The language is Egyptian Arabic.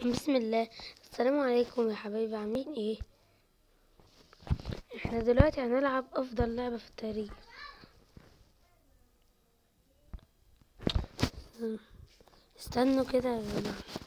بسم الله السلام عليكم يا حبايبي عاملين ايه احنا دلوقتي هنلعب افضل لعبة في التاريخ استنوا كده يا جماعة